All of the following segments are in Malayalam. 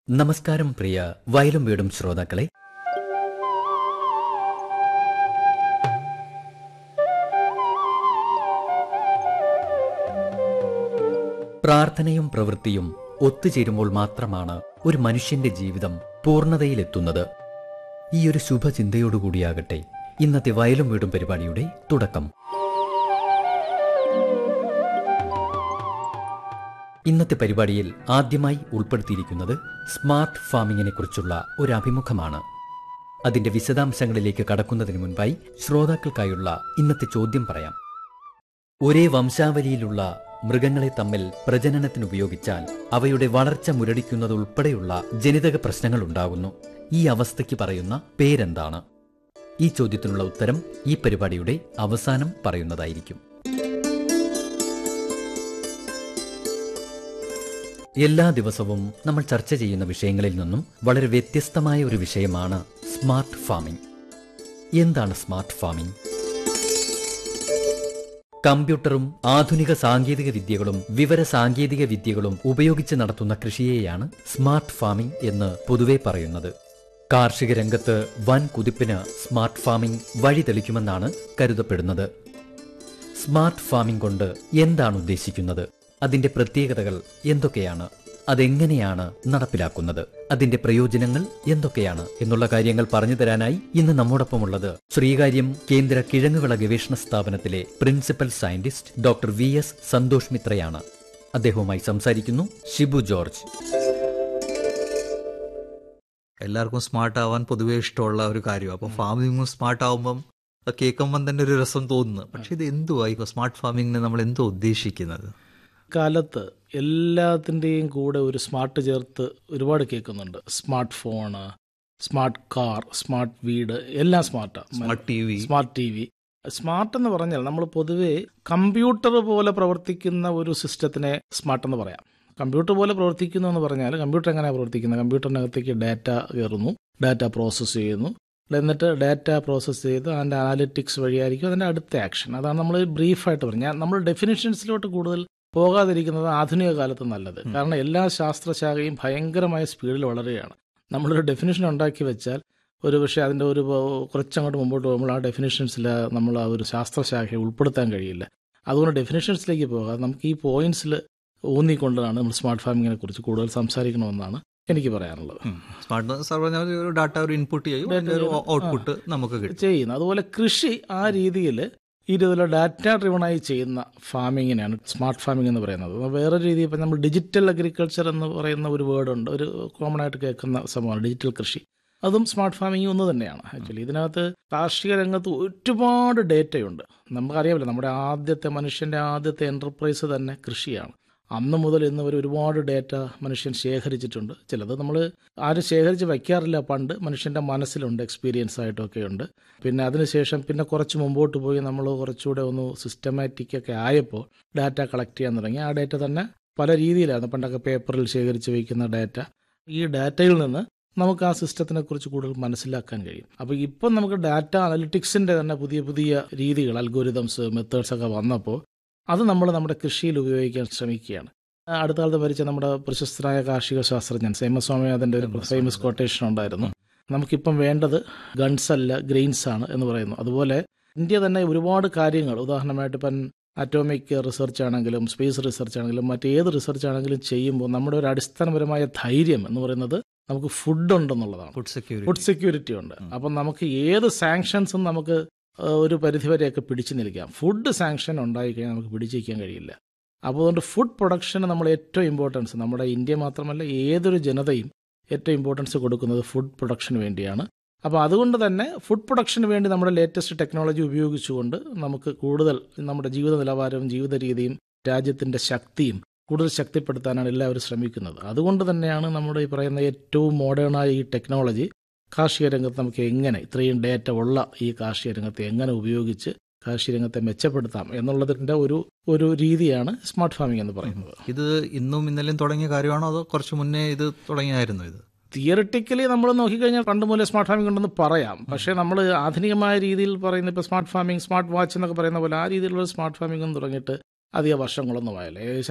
നമസ്കാരം പ്രിയ വയലും വീടും ശ്രോതാക്കളെ പ്രാർത്ഥനയും പ്രവൃത്തിയും ഒത്തുചേരുമ്പോൾ മാത്രമാണ് ഒരു മനുഷ്യന്റെ ജീവിതം പൂർണ്ണതയിലെത്തുന്നത് ഈ ഒരു ശുഭചിന്തയോടുകൂടിയാകട്ടെ ഇന്നത്തെ വയലും വീടും പരിപാടിയുടെ തുടക്കം ഇന്നത്തെ പരിപാടിയിൽ ആദ്യമായി ഉൾപ്പെടുത്തിയിരിക്കുന്നത് സ്മാർട്ട് ഫാമിങ്ങിനെ കുറിച്ചുള്ള ഒരു അഭിമുഖമാണ് അതിന്റെ വിശദാംശങ്ങളിലേക്ക് കടക്കുന്നതിന് മുൻപായി ശ്രോതാക്കൾക്കായുള്ള ഇന്നത്തെ ചോദ്യം പറയാം ഒരേ വംശാവലിയിലുള്ള മൃഗങ്ങളെ തമ്മിൽ പ്രജനനത്തിന് ഉപയോഗിച്ചാൽ അവയുടെ വളർച്ച മുരടിക്കുന്നത് ഉൾപ്പെടെയുള്ള ജനിതക പ്രശ്നങ്ങൾ ഉണ്ടാകുന്നു ഈ അവസ്ഥയ്ക്ക് പറയുന്ന പേരെന്താണ് ഈ ചോദ്യത്തിനുള്ള ഉത്തരം ഈ പരിപാടിയുടെ അവസാനം പറയുന്നതായിരിക്കും എല്ലാ ദിവസവും നമ്മൾ ചർച്ച ചെയ്യുന്ന വിഷയങ്ങളിൽ നിന്നും വളരെ വ്യത്യസ്തമായ ഒരു വിഷയമാണ് സ്മാർട്ട് ഫാമിംഗ് എന്താണ് സ്മാർട്ട് ഫാമിംഗ് കമ്പ്യൂട്ടറും ആധുനിക സാങ്കേതിക വിദ്യകളും വിവര സാങ്കേതിക വിദ്യകളും ഉപയോഗിച്ച് നടത്തുന്ന കൃഷിയെയാണ് സ്മാർട്ട് ഫാമിംഗ് എന്ന് പൊതുവെ പറയുന്നത് കാർഷിക രംഗത്ത് വൻ കുതിപ്പിന് സ്മാർട്ട് ഫാമിംഗ് വഴി തെളിക്കുമെന്നാണ് കരുതപ്പെടുന്നത് സ്മാർട്ട് ഫാമിംഗ് കൊണ്ട് എന്താണ് ഉദ്ദേശിക്കുന്നത് അതിന്റെ പ്രത്യേകതകൾ എന്തൊക്കെയാണ് അതെങ്ങനെയാണ് നടപ്പിലാക്കുന്നത് അതിന്റെ പ്രയോജനങ്ങൾ എന്തൊക്കെയാണ് എന്നുള്ള കാര്യങ്ങൾ പറഞ്ഞു തരാനായി ഇന്ന് നമ്മോടൊപ്പമുള്ളത് ശ്രീകാര്യം കേന്ദ്ര കിഴങ്ങുവിള ഗവേഷണ സ്ഥാപനത്തിലെ principal scientist doctor V S Santhosh മിത്രയാണ് അദ്ദേഹവുമായി സംസാരിക്കുന്നു ഷിബു ജോർജ് എല്ലാവർക്കും സ്മാർട്ട് ആവാൻ പൊതുവേ ഇഷ്ടമുള്ള ഒരു കാര്യം അപ്പം ഫാമിങ്ങും സ്മാർട്ട് ആവുമ്പം അത് കേൾക്കുമ്പം തന്നെ ഒരു രസം തോന്നുന്നു പക്ഷെ ഇത് എന്തുവാ ഇപ്പൊ സ്മാർട്ട് ഫാമിങ്ങിന് നമ്മൾ എന്തോ ഉദ്ദേശിക്കുന്നത് കാലത്ത് എല്ലാത്തിൻ്റെയും കൂടെ ഒരു സ്മാർട്ട് ചേർത്ത് ഒരുപാട് കേൾക്കുന്നുണ്ട് smart phone smart car smart വീട് എല്ലാം സ്മാർട്ടാണ് smart T V smart T V smart എന്ന് പറഞ്ഞാൽ നമ്മൾ പൊതുവേ കമ്പ്യൂട്ടർ പോലെ പ്രവർത്തിക്കുന്ന ഒരു സിസ്റ്റത്തിനെ സ്മാർട്ട് എന്ന് പറയാം കമ്പ്യൂട്ടർ പോലെ പ്രവർത്തിക്കുന്നു എന്ന് പറഞ്ഞാൽ കമ്പ്യൂട്ടർ എങ്ങനെയാണ് പ്രവർത്തിക്കുന്നത് കമ്പ്യൂട്ടറിനകത്തേക്ക് ഡാറ്റ കയറുന്നു ഡാറ്റ പ്രോസസ്സ് ചെയ്യുന്നു എന്നിട്ട് ഡാറ്റ പ്രോസസ്സ് ചെയ്ത് അതിൻ്റെ അനാലിറ്റിക്സ് വഴിയായിരിക്കും അതിൻ്റെ അടുത്ത ആക്ഷൻ അതാണ് നമ്മൾ ബ്രീഫായിട്ട് പറഞ്ഞാൽ നമ്മൾ ഡെഫിനിഷൻസിലോട്ട് കൂടുതൽ പോകാതിരിക്കുന്നത് ആധുനിക കാലത്ത് നല്ലത് കാരണം എല്ലാ ശാസ്ത്രശാഖയും ഭയങ്കരമായ സ്പീഡിൽ വളരുകയാണ് നമ്മളൊരു ഡെഫിനിഷൻ ഉണ്ടാക്കി വെച്ചാൽ ഒരു പക്ഷേ അതിൻ്റെ ഒരു കുറച്ചങ്ങോട്ട് മുമ്പോട്ട് പോകുമ്പോൾ ആ ഡെഫിനിഷൻസിൽ നമ്മൾ ആ ഒരു ശാസ്ത്രശാഖയെ ഉൾപ്പെടുത്താൻ കഴിയില്ല അതുകൊണ്ട് ഡെഫിനിഷൻസിലേക്ക് പോകാം നമുക്ക് ഈ പോയിന്റ്സിൽ ഊന്നിക്കൊണ്ടാണ് നമ്മൾ സ്മാർട്ട് ഫാമിങ്ങിനെ കുറിച്ച് കൂടുതൽ സംസാരിക്കണമെന്നാണ് എനിക്ക് പറയാനുള്ളത് സ്മാർട്ട് സാർ പറഞ്ഞ പോലെ ഒരു ഡാറ്റ ഒരു ഇൻപുട്ട് ചെയ്യും അതിന്റെ ഒരു ഔട്ട്പുട്ട് നമുക്ക് കിട്ടും ചെയ്യുന്നത് അതുപോലെ കൃഷി ആ രീതിയിൽ ഈ രീതിയിലുള്ള ഡാറ്റ ഡ്രിവണായി ചെയ്യുന്ന ഫാമിങ്ങിനാണ് സ്മാർട്ട് ഫാമിംഗ് എന്ന് പറയുന്നത് വേറെ രീതി ഇപ്പം നമ്മൾ ഡിജിറ്റൽ അഗ്രികൾച്ചർ എന്ന് പറയുന്ന ഒരു വേർഡുണ്ട് ഒരു കോമൺ ആയിട്ട് കേൾക്കുന്ന സംഭവമാണ് ഡിജിറ്റൽ കൃഷി അതും സ്മാർട്ട് ഫാമിംഗ് ഒന്ന് തന്നെയാണ് ആക്ച്വലി ഇതിനകത്ത് കാർഷിക രംഗത്ത് ഒരുപാട് ഡേറ്റയുണ്ട് നമുക്കറിയാമല്ലോ നമ്മുടെ ആദ്യത്തെ മനുഷ്യൻ്റെ ആദ്യത്തെ എൻ്റർപ്രൈസ് തന്നെ കൃഷിയാണ് അന്ന് മുതൽ ഇന്ന് വരെ ഒരുപാട് ഡേറ്റ മനുഷ്യൻ ശേഖരിച്ചിട്ടുണ്ട് ചിലത് നമ്മൾ ആരും ശേഖരിച്ച് വയ്ക്കാറില്ല പണ്ട് മനുഷ്യൻ്റെ മനസ്സിലുണ്ട് എക്സ്പീരിയൻസ് ആയിട്ടൊക്കെ ഉണ്ട് പിന്നെ അതിനുശേഷം പിന്നെ കുറച്ച് മുമ്പോട്ട് പോയി നമ്മൾ കുറച്ചുകൂടെ ഒന്ന് സിസ്റ്റമാറ്റിക് ഒക്കെ ആയപ്പോൾ ഡാറ്റ കളക്ട് ചെയ്യാൻ തുടങ്ങി ആ ഡാറ്റ തന്നെ പല രീതിയിലാണ് പണ്ടൊക്കെ പേപ്പറിൽ ശേഖരിച്ച് വയ്ക്കുന്ന ഡാറ്റ ഈ ഡാറ്റയിൽ നിന്ന് നമുക്ക് ആ സിസ്റ്റത്തിനെ കുറിച്ച് കൂടുതൽ മനസ്സിലാക്കാൻ കഴിയും അപ്പോൾ ഇപ്പം നമുക്ക് ഡാറ്റ അനലിറ്റിക്സിൻ്റെ തന്നെ പുതിയ പുതിയ രീതികൾ അൽഗോരിതംസ് മെത്തേഡ്സ് ഒക്കെ വന്നപ്പോൾ അത് നമ്മൾ നമ്മുടെ കൃഷിയിൽ ഉപയോഗിക്കാൻ ശ്രമിക്കുകയാണ് അടുത്ത കാലത്ത് മരിച്ച നമ്മുടെ പ്രശസ്തനായ കാർഷിക ശാസ്ത്രജ്ഞൻ സേമസ്വാമിനാഥൻ്റെ ഒരു ഫേമസ് കൊട്ടേഷൻ ഉണ്ടായിരുന്നു നമുക്കിപ്പം വേണ്ടത് ഗൺസ് അല്ല ഗ്രെയിൻസ് ആണ് എന്ന് പറയുന്നു അതുപോലെ ഇന്ത്യ തന്നെ ഒരുപാട് കാര്യങ്ങൾ ഉദാഹരണമായിട്ട് ഇപ്പം അറ്റോമിക് റിസർച്ച് ആണെങ്കിലും സ്പേസ് റിസർച്ച് ആണെങ്കിലും മറ്റേത് റിസർച്ച് ആണെങ്കിലും ചെയ്യുമ്പോൾ നമ്മുടെ ഒരു അടിസ്ഥാനപരമായ ധൈര്യം എന്ന് പറയുന്നത് നമുക്ക് ഫുഡ് ഉണ്ടെന്നുള്ളതാണ് ഫുഡ് സെക്യൂരിറ്റി ഫുഡ് സെക്യൂരിറ്റി ഉണ്ട് അപ്പം നമുക്ക് ഏത് സാങ്ഷൻസും നമുക്ക് ഒരു പരിധിവരെയൊക്കെ പിടിച്ചു നിൽക്കാം ഫുഡ് സാങ്ഷൻ ഉണ്ടായി കഴിഞ്ഞാൽ നമുക്ക് പിടിച്ചു നിൽക്കാൻ കഴിയില്ല അപ്പോൾ അതുകൊണ്ട് ഫുഡ് പ്രൊഡക്ഷന് നമ്മൾ ഏറ്റവും ഇമ്പോർട്ടൻസ് നമ്മുടെ ഇന്ത്യ മാത്രമല്ല ഏതൊരു ജനതയും ഏറ്റവും ഇമ്പോർട്ടൻസ് കൊടുക്കുന്നത് ഫുഡ് പ്രൊഡക്ഷന് വേണ്ടിയാണ് അപ്പോൾ അതുകൊണ്ട് തന്നെ ഫുഡ് പ്രൊഡക്ഷന് വേണ്ടി നമ്മുടെ ലേറ്റസ്റ്റ് ടെക്നോളജി ഉപയോഗിച്ചുകൊണ്ട് നമുക്ക് കൂടുതൽ നമ്മുടെ ജീവിത നിലവാരവും ജീവിത രീതിയും രാജ്യത്തിൻ്റെ ശക്തിയും കൂടുതൽ ശക്തിപ്പെടുത്താനാണ് എല്ലാവരും ശ്രമിക്കുന്നത് അതുകൊണ്ട് തന്നെയാണ് നമ്മുടെ ഈ പറയുന്ന ഏറ്റവും മോഡേണായ ഈ ടെക്നോളജി കാർഷിക രംഗത്ത് നമുക്ക് എങ്ങനെ ഇത്രയും ഡേറ്റ ഉള്ള ഈ കാർഷിക രംഗത്തെ എങ്ങനെ ഉപയോഗിച്ച് കാർഷിക രംഗത്തെ മെച്ചപ്പെടുത്താം എന്നുള്ളതിൻ്റെ ഒരു ഒരു രീതിയാണ് സ്മാർട്ട് ഫാമിംഗ് എന്ന് പറയുന്നത് ഇത് ഇന്നും ഇന്നലെയും തുടങ്ങിയ കാര്യമാണോ അതോ കുറച്ച് മുന്നേ ഇത് തുടങ്ങിയായിരുന്നു ഇത് തിയറിറ്റിക്കലി നമ്മൾ നോക്കിക്കഴിഞ്ഞാൽ പണ്ട് മുതലേ സ്മാർട്ട് ഫാമിംഗ് ഉണ്ടെന്ന് പറയാം പക്ഷേ നമ്മൾ ആധുനികമായ രീതിയിൽ പറയുന്ന ഇപ്പോൾ സ്മാർട്ട് ഫാമിംഗ് സ്മാർട്ട് വാച്ച് എന്നൊക്കെ പറയുന്ന പോലെ ആ രീതിയിലുള്ള സ്മാർട്ട് ഫാമിംഗ് ഒന്നും തുടങ്ങിയിട്ട് അധിക വർഷങ്ങളൊന്നും ആയില്ല ഏകദേശം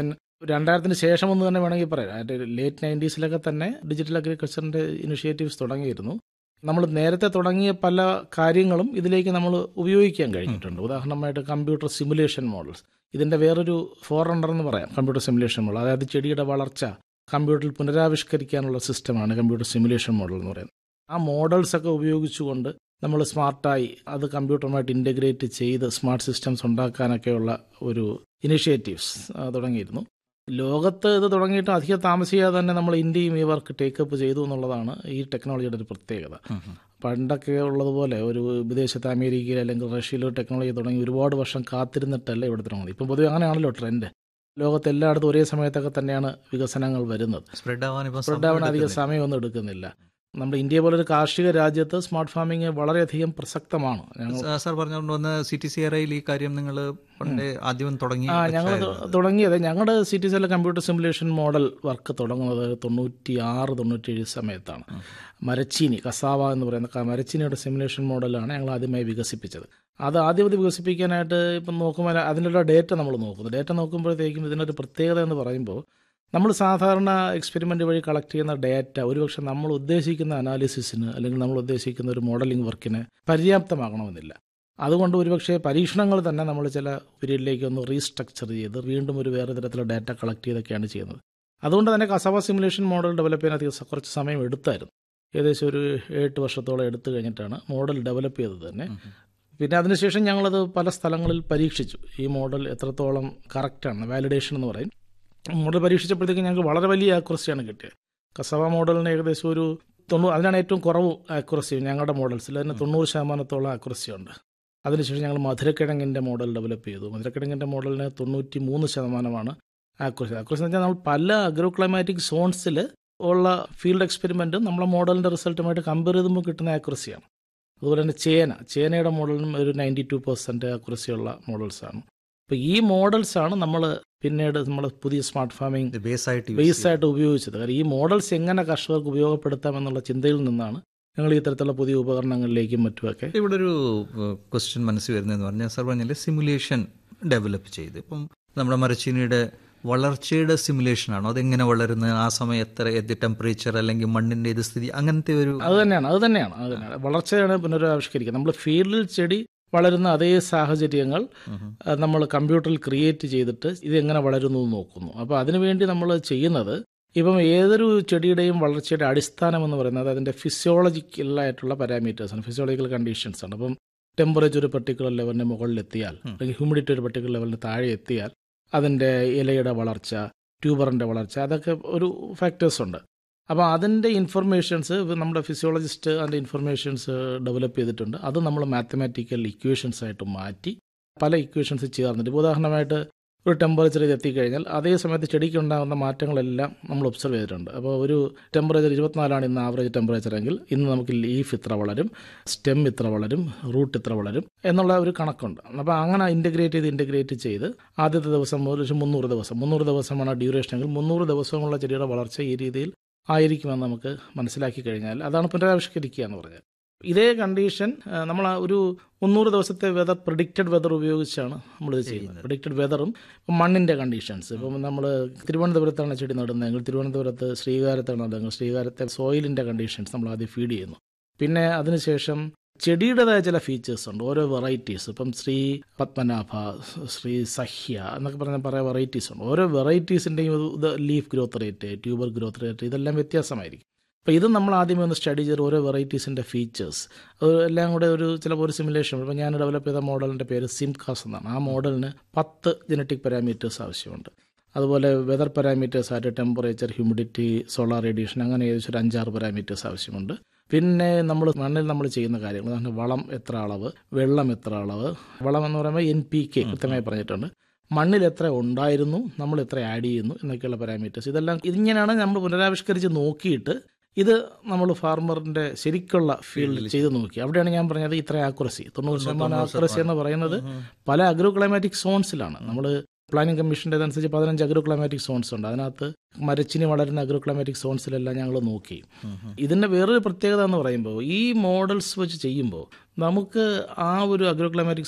രണ്ടായിരത്തിന് ശേഷം ഒന്ന് തന്നെ വേണമെങ്കിൽ പറയാം അതിന്റെ ലേറ്റ് നയൻറ്റീസിലൊക്കെ തന്നെ ഡിജിറ്റൽ അഗ്രികൾച്ചറിന്റെ ഇനിഷ്യേറ്റീവ്സ് തുടങ്ങിയിരുന്നു നമ്മൾ നേരത്തെ തുടങ്ങിയ പല കാര്യങ്ങളും ഇതിലേക്ക് നമ്മൾ ഉപയോഗിക്കാൻ കഴിഞ്ഞിട്ടുണ്ട് ഉദാഹരണമായിട്ട് കമ്പ്യൂട്ടർ സിമുലേഷൻ മോഡൽസ് ഇതിന്റെ വേറൊരു ഫോർ എന്ന് പറയാം കമ്പ്യൂട്ടർ സിമുലേഷൻ മോഡൽ അതായത് ചെടിയുടെ വളർച്ച കമ്പ്യൂട്ടറിൽ പുനരാവിഷ്കരിക്കാനുള്ള സിസ്റ്റമാണ് കമ്പ്യൂട്ടർ സിമുലേഷൻ മോഡൽ എന്ന് പറയുന്നത് ആ മോഡൽസ് ഒക്കെ ഉപയോഗിച്ചുകൊണ്ട് നമ്മൾ സ്മാർട്ടായി അത് കമ്പ്യൂട്ടറുമായിട്ട് ഇൻ്റഗ്രേറ്റ് ചെയ്ത് സ്മാർട്ട് സിസ്റ്റംസ് ഉണ്ടാക്കാനൊക്കെയുള്ള ഒരു ഇനിഷ്യേറ്റീവ്സ് തുടങ്ങിയിരുന്നു ലോകത്ത് ഇത് തുടങ്ങിയിട്ട് അധികം താമസിയാതെ തന്നെ നമ്മൾ ഇന്ത്യയും ഈ വർക്ക് ടേക്കപ്പ് ചെയ്തു എന്നുള്ളതാണ് ഈ ടെക്നോളജിയുടെ ഒരു പ്രത്യേകത പണ്ടൊക്കെ ഉള്ളതുപോലെ ഒരു വിദേശത്ത് അമേരിക്കയിൽ അല്ലെങ്കിൽ റഷ്യയിലോ ടെക്നോളജി തുടങ്ങി ഒരുപാട് വർഷം കാത്തിരുന്നിട്ടല്ല ഇവിടെ തുടങ്ങുന്നത് ഇപ്പം പൊതുവെ അങ്ങനെയാണല്ലോ ട്രെൻഡ് ലോകത്ത് എല്ലായിടത്തും ഒരേ സമയത്തൊക്കെ തന്നെയാണ് വികസനങ്ങൾ വരുന്നത് സ്പ്രെഡ് ആവാൻ ഇപ്പം സ്പ്രെഡ് ആവാൻ അധികം സമയമൊന്നും എടുക്കുന്നില്ല നമ്മുടെ ഇന്ത്യ പോലൊരു കാർഷിക രാജ്യത്ത് സ്മാർട്ട് ഫാമിംഗ് വളരെയധികം പ്രസക്തമാണ് ഞങ്ങൾ സാർ പറഞ്ഞുകൊണ്ട് വന്ന സി ടി സി ആർഐയിൽ ഈ കാര്യം നിങ്ങൾ പണ്ടേ ആദ്യം തുടങ്ങി ആ ഞങ്ങൾ തുടങ്ങിയത് ഞങ്ങളുടെ സി ടി സിയിലെ കമ്പ്യൂട്ടർ സിമുലേഷൻ മോഡൽ വർക്ക് തുടങ്ങുന്നത് തൊണ്ണൂറ്റി ആറ് തൊണ്ണൂറ്റേഴ് സമയത്താണ് മരച്ചീനി കസാവ എന്ന് പറയുന്ന ക- മരച്ചീനിയുടെ സിമുലേഷൻ മോഡലാണ് ഞങ്ങൾ ആദ്യമായി വികസിപ്പിച്ചത് അത് ആദ്യം ഇത് വികസിപ്പിക്കാനായിട്ട് ഇപ്പം നോക്കുമ്പോൾ അതിനുള്ള ഡേറ്റ നമ്മൾ നോക്കുന്നു ഡേറ്റ നോക്കുമ്പോഴത്തേക്കും ഇതിനൊരു പ്രത്യേകത എന്ന് പറയുമ്പോൾ നമ്മൾ സാധാരണ എക്സ്പെരിമെൻ്റ് വഴി കളക്ട് ചെയ്യുന്ന ഡേറ്റ ഒരുപക്ഷെ നമ്മൾ ഉദ്ദേശിക്കുന്ന അനാലിസിസിന് അല്ലെങ്കിൽ നമ്മൾ ഉദ്ദേശിക്കുന്ന ഒരു മോഡലിംഗ് വർക്കിന് പര്യാപ്തമാകണമെന്നില്ല അതുകൊണ്ട് ഒരുപക്ഷെ പരീക്ഷണങ്ങൾ തന്നെ നമ്മൾ ചില പീരീഡിലേക്ക് ഒന്ന് റീസ്ട്രക്ചർ ചെയ്ത് വീണ്ടും ഒരു വേറെ തരത്തിലുള്ള ഡാറ്റ കളക്ട് ചെയ്തൊക്കെയാണ് ചെയ്യുന്നത് അതുകൊണ്ട് തന്നെ കസവ സിമുലേഷൻ മോഡൽ ഡെവലപ്പ് ചെയ്യാൻ അധികം സ- കുറച്ച് സമയം എടുത്തായിരുന്നു ഏകദേശം ഒരു എട്ട് വർഷത്തോളം എടുത്തു കഴിഞ്ഞിട്ടാണ് മോഡൽ ഡെവലപ്പ് ചെയ്തത് തന്നെ പിന്നെ അതിനുശേഷം ഞങ്ങളത് പല സ്ഥലങ്ങളിൽ പരീക്ഷിച്ചു ഈ മോഡൽ എത്രത്തോളം കറക്റ്റാണ് വാലിഡേഷൻ എന്ന് പറയും മോഡൽ പരീക്ഷിച്ചപ്പോഴത്തേക്കും ഞങ്ങൾക്ക് വളരെ വലിയ ആക്യുറസിയാണ് കിട്ടിയത് കസവ മോഡലിന് ഏകദേശം ഒരു തൊണ്ണൂറ് അതിനാണ് ഏറ്റവും കുറവ് ആക്യുറസി ഞങ്ങളുടെ മോഡൽസിൽ അതിന് തൊണ്ണൂറ് ശതമാനത്തോളം ആക്യുറസി ഉണ്ട് അതിനുശേഷം ഞങ്ങൾ മധുരക്കിഴങ്ങിൻ്റെ മോഡൽ ഡെവലപ്പ് ചെയ്തു മധുരക്കിഴങ്ങിൻ്റെ മോഡലിന് തൊണ്ണൂറ്റി മൂന്ന് ശതമാനമാണ് ആക്യുറസി ആക്യുറസി എന്ന് വെച്ചാൽ നമ്മൾ പല അഗ്രോ ക്ലൈമാറ്റിക് സോൺസിൽ ഉള്ള ഫീൽഡ് എക്സ്പെരിമെൻറ്റും നമ്മളെ മോഡലിൻ്റെ റിസൾട്ടുമായിട്ട് കമ്പയർ ചെയ്യുമ്പോൾ കിട്ടുന്ന ആക്യുറസിയാണ് അതുപോലെ തന്നെ ചേന ചേനയുടെ മോഡലിനും ഒരു നയൻറ്റി ടു പെർസെൻറ്റ് ആക്യുറസിയുള്ള മോഡൽസാണ് അപ്പോൾ ഈ മോഡൽസാണ് നമ്മൾ പിന്നീട് നമ്മൾ പുതിയ സ്മാർട്ട് ഫാമിംഗ് ബേസ് ആയിട്ട് use ബേസ് ആയിട്ട് ഉപയോഗിച്ചത് കാരണം ഈ മോഡൽസ് എങ്ങനെ കർഷകർക്ക് ഉപയോഗപ്പെടുത്താം എന്നുള്ള ചിന്തയിൽ നിന്നാണ് ഞങ്ങൾ ഈ തരത്തിലുള്ള പുതിയ ഉപകരണങ്ങളിലേക്കും മറ്റുമൊക്കെ ഇവിടെ ഒരു ക്വസ്റ്റ്യൻ മനസ്സിൽ വരുന്നതെന്ന് പറഞ്ഞാൽ സാർ പറഞ്ഞാൽ സിമുലേഷൻ ഡെവലപ്പ് ചെയ്ത് ഇപ്പം നമ്മുടെ മരച്ചീനിയുടെ വളർച്ചയുടെ സിമുലേഷൻ ആണോ അതെങ്ങനെ വളരുന്നത് ആ സമയം എത്ര ഏത് ടെമ്പറേച്ചർ അല്ലെങ്കിൽ മണ്ണിന്റെ ഇത് സ്ഥിതി അങ്ങനത്തെ ഒരു അത് തന്നെയാണ് അത് തന്നെയാണ് അത് തന്നെയാണ് വളർച്ചയാണ് പുനരാവിഷ്കരിക്കുക നമ്മൾ ഫീൽഡിൽ ചെടി വളരുന്ന അതേ സാഹചര്യങ്ങൾ നമ്മൾ കമ്പ്യൂട്ടറിൽ ക്രിയേറ്റ് ചെയ്തിട്ട് ഇത് എങ്ങനെ വളരുന്നു എന്ന് നോക്കുന്നു അപ്പോൾ അതിനുവേണ്ടി നമ്മൾ ചെയ്യുന്നത് ഇപ്പം ഏതൊരു ചെടിയുടെയും വളർച്ചയുടെ അടിസ്ഥാനം എന്ന് പറയുന്നത് അതിൻ്റെ ഫിസിയോളജിക്കലായിട്ടുള്ള പാരാമീറ്റേഴ്സാണ് ഫിസിയോളജിക്കൽ കണ്ടീഷൻസ് ആണ് അപ്പം ടെമ്പറേച്ചർ ഒരു പെർട്ടിക്കുലർ ലെവലിന് മുകളിൽ എത്തിയാൽ അല്ലെങ്കിൽ ഹ്യൂമിഡിറ്റി ഒരു പെർട്ടിക്കുലർ ലെവലിന് താഴെ എത്തിയാൽ അതിൻ്റെ ഇലയുടെ വളർച്ച ട്യൂബറിൻ്റെ വളർച്ച അതൊക്കെ ഒരു ഫാക്ടേഴ്സ് ഉണ്ട് അപ്പോൾ അതിൻ്റെ ഇൻഫർമേഷൻസ് നമ്മുടെ ഫിസിയോളജിസ്റ്റ് അതിൻ്റെ ഇൻഫർമേഷൻസ് ഡെവലപ്പ് ചെയ്തിട്ടുണ്ട് അത് നമ്മൾ മാത്തമാറ്റിക്കൽ ഇക്വേഷൻസ് ആയിട്ട് മാറ്റി പല ഇക്വേഷൻസ് ചേർന്നിട്ട് ഇപ്പോൾ ഉദാഹരണമായിട്ട് ഒരു ടെമ്പറേച്ചർ ഇത് എത്തിക്കഴിഞ്ഞാൽ അതേ സമയത്ത് ചെടിക്ക് ഉണ്ടാകുന്ന മാറ്റങ്ങളെല്ലാം നമ്മൾ ഒബ്സർവ് ചെയ്തിട്ടുണ്ട് അപ്പോൾ ഒരു ടെമ്പറേച്ചർ ഇരുപത്തിനാലാണ് ഇന്ന് ആവറേജ് ടെമ്പറേച്ചർ എങ്കിൽ ഇന്ന് നമുക്ക് ലീഫ് ഇത്ര വളരും സ്റ്റെം ഇത്ര വളരും റൂട്ട് ഇത്ര വളരും എന്നുള്ള ഒരു കണക്കുണ്ട് അപ്പോൾ അങ്ങനെ ഇൻ്റഗ്രേറ്റ് ചെയ്ത് ഇൻ്റഗ്രേറ്റ് ചെയ്ത് ആദ്യത്തെ ദിവസം മുതൽ ഒരു മുന്നൂറ് ദിവസം മുന്നൂറ് ദിവസമാണ് ഡ്യൂറേഷൻ എങ്കിൽ മുന്നൂറ് ദിവസമുള്ള ചെടിയുടെ വളർച്ച ഈ രീതിയിൽ ആയിരിക്കുമെന്ന് നമുക്ക് മനസ്സിലാക്കി കഴിഞ്ഞാൽ അതാണ് പുനരാവിഷ്കരിക്കുക എന്ന് പറഞ്ഞാൽ ഇതേ കണ്ടീഷൻ നമ്മൾ ഒരു മുന്നൂറ് ദിവസത്തെ വെതർ പ്രിഡിക്റ്റഡ് വെതർ ഉപയോഗിച്ചാണ് നമ്മളിത് ചെയ്യുന്നത് പ്രിഡിക്റ്റഡ് വെതറും മണ്ണിൻ്റെ കണ്ടീഷൻസ് ഇപ്പം നമ്മൾ തിരുവനന്തപുരത്താണ് ചെടി നടുന്നതെങ്കിൽ തിരുവനന്തപുരത്ത് ശ്രീകാരത്താണ് നടുന്നതെങ്കിൽ ശ്രീകാരത്തെ സോയിലിൻ്റെ കണ്ടീഷൻസ് നമ്മൾ ആദ്യം ഫീഡ് ചെയ്യുന്നു പിന്നെ അതിനുശേഷം ചെടിയുടേതായ ചില ഫീച്ചേഴ്സ് ഉണ്ട് ഓരോ വെറൈറ്റീസ് ഇപ്പം ശ്രീ പത്മനാഭ ശ്രീ സഹ്യ എന്നൊക്കെ പറഞ്ഞ പറയാൻ വെറൈറ്റീസ് ഉണ്ട് ഓരോ വെറൈറ്റീസിൻ്റെയും leaf growth rate tuber growth rate ഇതെല്ലാം വ്യത്യാസമായിരിക്കും അപ്പോൾ ഇത് നമ്മൾ ആദ്യമേ ഒന്ന് സ്റ്റഡി ചെയ്ത് ഓരോ വെറൈറ്റീസിൻ്റെ ഫീച്ചേഴ്സ് അത് എല്ലാം കൂടെ ഒരു ചിലപ്പോൾ ഒരു സിമുലേഷൻ ഇപ്പോൾ ഞാൻ ഡെവലപ്പ് ചെയ്ത മോഡലിൻ്റെ പേര് സിംകാസ് എന്നാണ് ആ മോഡലിന് പത്ത് ജനറ്റിക് പാരാമീറ്റേഴ്സ് ആവശ്യമുണ്ട് അതുപോലെ വെതർ പാരാമീറ്റേഴ്സ് ആയിട്ട് ടെമ്പറേച്ചർ ഹ്യൂമിഡിറ്റി സോളാർ റേഡിയേഷൻ അങ്ങനെ ഏകദേശം ഒരു അഞ്ചാറ് പാരാമീറ്റേഴ്സ് ആവശ്യമുണ്ട് പിന്നെ നമ്മൾ മണ്ണിൽ നമ്മൾ ചെയ്യുന്ന കാര്യങ്ങൾ ഉദാഹരണം വളം എത്ര അളവ് വെള്ളം എത്ര അളവ് വളം എന്ന് പറയുമ്പോൾ എൻ പി കെ കൃത്യമായി പറഞ്ഞിട്ടുണ്ട് മണ്ണിൽ എത്ര ഉണ്ടായിരുന്നു നമ്മൾ എത്ര ആഡ് ചെയ്യുന്നു എന്നൊക്കെയുള്ള പാരാമീറ്റേഴ്സ് ഇതെല്ലാം ഇതിങ്ങനെയാണ് നമ്മൾ പുനരാവിഷ്കരിച്ച് നോക്കിയിട്ട് ഇത് നമ്മൾ ഫാർമറിന്റെ ശരിക്കുള്ള ഫീൽഡിൽ ചെയ്ത് നോക്കി അവിടെയാണ് ഞാൻ പറഞ്ഞത് ഇത്ര ആക്യുറസി തൊണ്ണൂറ് ശതമാനം ആക്യുറസി എന്ന് പറയുന്നത് പല അഗ്രോ ക്ലൈമാറ്റിക് സോൺസിലാണ് നമ്മൾ പ്ലാനിംഗ് കമ്മീഷൻ്റെ അനുസരിച്ച് പതിനഞ്ച് അഗ്രോ ക്ലൈമാറ്റിക് സോൺസ് ഉണ്ട് അതിനകത്ത് മരച്ചിനി വളരുന്ന അഗ്രോ ക്ലൈമാറ്റിക് സോൺസിലെല്ലാം ഞങ്ങൾ നോക്കി ഇതിൻ്റെ വേറൊരു പ്രത്യേകത എന്ന് പറയുമ്പോൾ ഈ മോഡൽസ് വെച്ച് ചെയ്യുമ്പോൾ നമുക്ക് ആ ഒരു അഗ്രോ ക്ലൈമാറ്റിക്